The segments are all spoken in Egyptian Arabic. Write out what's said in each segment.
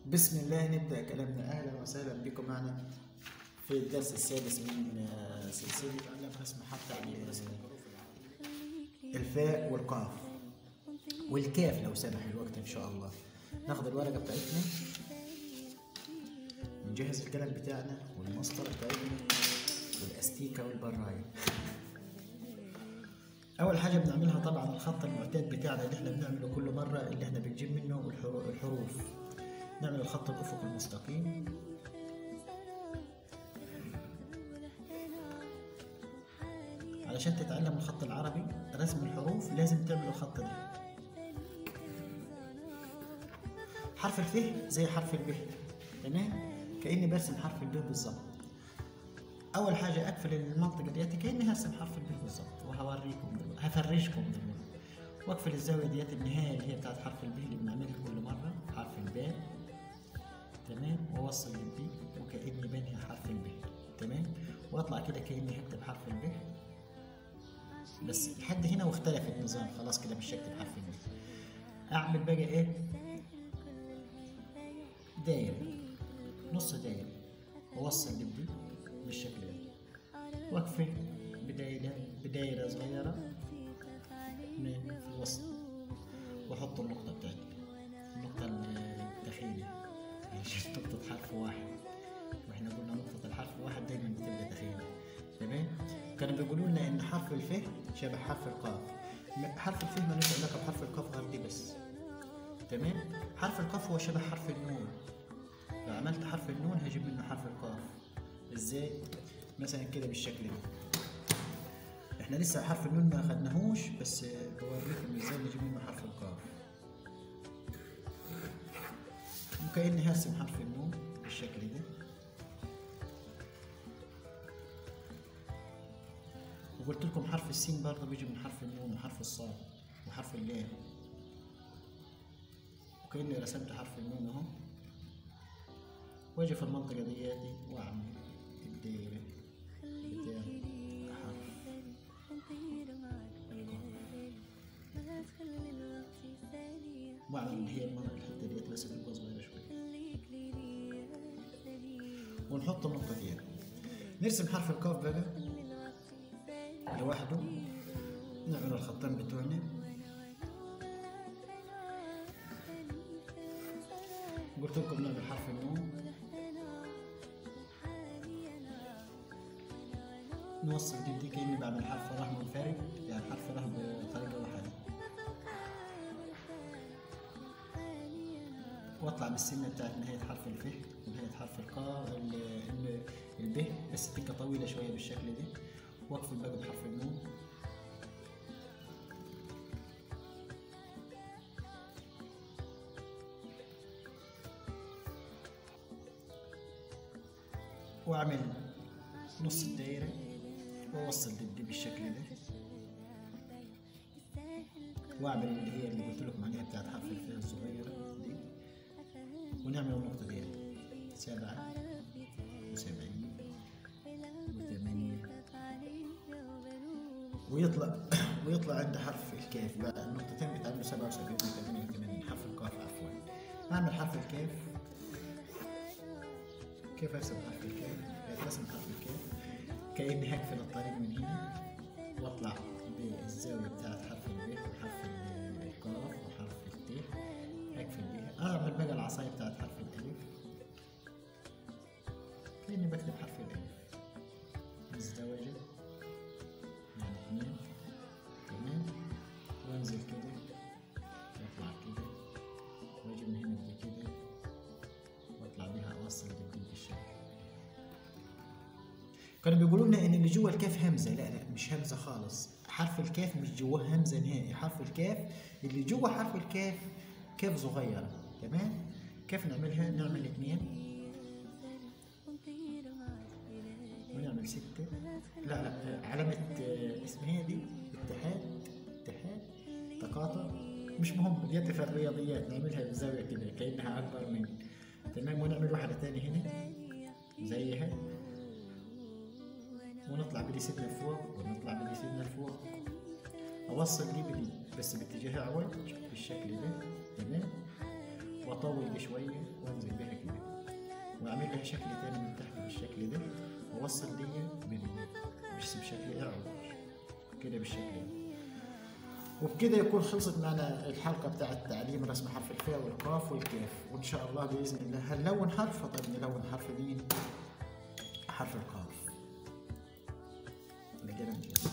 بسم الله نبدأ كلامنا أهلا وسهلا بكم معنا في الدرس السادس من آه، سلسلة علم رسم حتى تعليم رسم الفاء والقاف والكاف لو سمح الوقت إن شاء الله ناخد الورقة بتاعتنا ونجهز القلم بتاعنا والمسطرة بتاعتنا والأستيكة والبراية أول حاجة بنعملها طبعا الخط المعتاد بتاعنا اللي احنا بنعمله كل مرة اللي احنا بنجيب منه الحرو- الحروف نعمل الخط الأفق المستقيم علشان تتعلم الخط العربي رسم الحروف لازم تعمل الخط ده حرف الف زي حرف الب تمام كأني برسم حرف الب بالظبط أول حاجة أقفل المنطقة ديت كأني هرسم حرف الب بالظبط وهوريكم دلوقتي هفرجكم دلوقتي واقفل الزاوية ديت النهاية اللي هي بتاعت حرف الب اللي بنعملها كل مرة حرف الباء تمام واوصل للبي وكاني بنهي حرف الب تمام واطلع كده كاني هكتب حرف الب بس لحد هنا واختلف النظام خلاص كده مش هكتب حرف الب اعمل بقى ايه دايره نص دايره واوصل للبي بالشكل ده واقفل بدايره بدايره صغيره من في الوسط واحط النقطه بتاعتي النقطه الدخيله عشان نقطة حرف واحد واحنا قلنا نقطة الحرف واحد دايما بتبقى دخيلة تمام كانوا بيقولوا لنا ان حرف الف شبه حرف القاف م- حرف الف ملوش علاقة بحرف القاف غير دي بس تمام حرف القاف هو شبه حرف النون لو عملت حرف النون هجيب منه حرف القاف ازاي مثلا كده بالشكل ده احنا لسه حرف النون ما خدناهوش بس بوريكم ازاي نجيب منه حرف القاف وكأني هرسم حرف النون بالشكل ده وقلت لكم حرف السين برضه بيجي من حرف النون وحرف الصاد وحرف اللام وكأني رسمت حرف النون اهو واجي في المنطقة دياتي واعمل الدايرة بتاع حرف واعمل اللي هي المنطقة الحتة ديت بس تبقى صغيرة شوية ونحط النقطتين نرسم حرف القاف بقى لوحده نعمل الخطين بتوعنا قلت لكم نعمل حرف النون نوصل دي دي كأني بعمل حرف راح منفرد يعني حرف راح بطريقة واحدة واطلع بالسنة بتاعت نهاية حرف الف ونهاية حرف القاف ال ال الب بس تبقى طويلة شوية بالشكل ده واقفل بقى بحرف النون واعمل نص الدايرة واوصل دي بالشكل ده واعمل اللي هي اللي قلت لكم عليها بتاعت حرف الف الصغيرة دي ونعمل النقطة دي سبعة وسبعين وثمانين ويطلع ويطلع عند حرف الكاف بقى النقطتين بتعملوا سبعة وسبعين وثمانية وثمانين حرف القاف عفوا أعمل حرف الكاف كيف أرسم حرف الكاف؟ كيف أرسم حرف الكاف؟ كأني هقفل الطريق من هنا وأطلع بالزاوية بتاعت حرف الب وحرف ال- القاف وحرف الت هقفل بيها أعمل بقى العصاية بتاعت حرف الألف كأني بكتب حرف الألف مزدوجة يعني اثنين تمام وانزل كده واطلع كده واجي من هنا بدي كده واطلع بيها اوصل بالدين بالشكل كانوا بيقولوا لنا ان اللي جوه الكاف همزه لا لا مش همزه خالص حرف الكاف مش جواه همزه نهائي حرف الكاف اللي جوه حرف الكاف كاف صغيره تمام كيف نعملها نعمل اثنين ونعمل ستة لا لا علامة آه، اسمها إيه دي اتحاد اتحاد تقاطع مش مهم ديت في الرياضيات نعملها بزاوية كده كأنها أكبر من تمام ونعمل واحدة تاني هنا زيها ونطلع بدي سنة لفوق ونطلع بدي سنة لفوق أوصل دي بدي بس باتجاه عوج بالشكل ده تمام واطول دي شويه وانزل بيها كده واعمل لها شكل تاني من تحت بالشكل ده واوصل دي بدي بس بشكل اعوج كده بالشكل ده وبكده يكون خلصت معنا الحلقة بتاعت تعليم رسم حرف الفاء والقاف والكاف وإن شاء الله بإذن الله هنلون حرف طيب نلون حرف مين؟ حرف القاف لقينا نجيب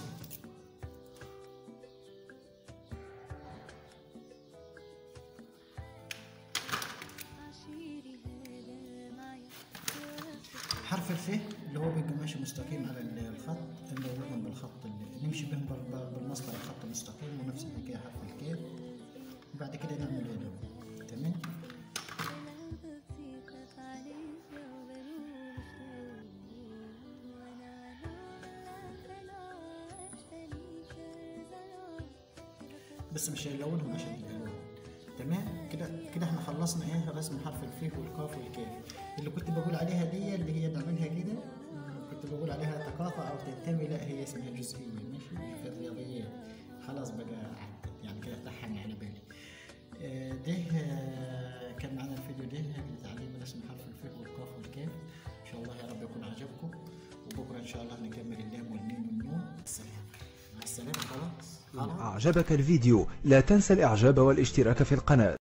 حرف الف اللي هو بيبقى ماشي مستقيم على الخط نلونهم بالخط اللي نمشي بهم بال- بالمسطره خط مستقيم ونفس الحكايه حرف الكاف وبعد كده نعمل هدول تمام بس مش هنلونهم عشان الالوان تمام كده كده احنا خلصنا ايه رسم حرف الف والقاف والكاف اللي كنت بقول عليها دي اللي هي نعملها كده كنت بقول عليها تقاطع او تنتمي لا هي اسمها جزئيه ماشي في الرياضيات خلاص بقى عدت يعني كده تحن على بالي آه، ده آه، كان معنا الفيديو ده لتعليم رسم حرف الف والقاف والكاف ان شاء الله يا رب يكون عجبكم وبكره ان شاء الله نكمل اللام والميم والنون السلام مع السلامه خلاص إن خلاص أعجبك الفيديو لا تنسى الإعجاب والاشتراك في القناة